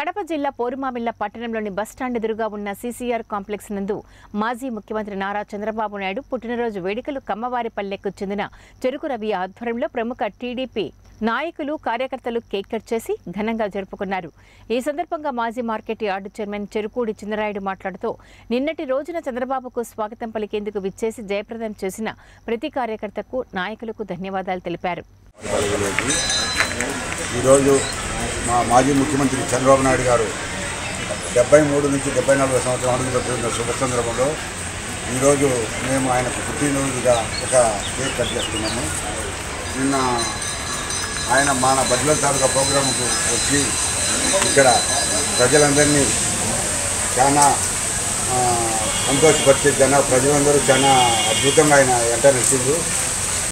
కడప జిల్లా పోరుమామిళ్ల పట్టణంలోని బస్టాండ్ ఎదురుగా ఉన్న సీసీఆర్ కాంప్లెక్స్ నందు మాజీ ముఖ్యమంత్రి నారా చంద్రబాబు నాయుడు పుట్టినరోజు వేడుకలు కమ్మవారిపల్లెకు చెందిన చెరుకు రవి ఆధ్వర్యంలో ప్రముఖ టీడీపీ నాయకులు కార్యకర్తలు కేక్ కట్ చేసి ఘనంగా జరుపుకున్నారు ఈ సందర్భంగా మాజీ market yard chairman Cherukudi Chandrarayudu మాట్లాడుతూ నిన్నటి రోజున చంద్రబాబుకు స్వాగతం పలికేందుకు విచ్చేసి జయప్రదం చేసిన ప్రతి కార్యకర్తకు నాయకులకు ధన్యవాదాలు తెలిపారు పదవిలోకి ఈరోజు మా మాజీ ముఖ్యమంత్రి చంద్రబాబు నాయుడు గారు డెబ్బై మూడు నుంచి డెబ్బై నాలుగు సంవత్సరం అడుగు పెట్టిన శుభ సందర్భంలో ఈరోజు మేము ఆయనకు పుట్టినరోజుగా ఒక కేక్ కట్ చేస్తున్నాము నిన్న ఆయన మన బడ్ల తాలూకా ప్రోగ్రాంకు వచ్చి ఇక్కడ ప్రజలందరినీ చాలా ఆ, సంతోషపరిచే జన ప్రజలందరూ చాలా అద్భుతంగా ఆయన ఎంటర్ ఇచ్చిండ్రు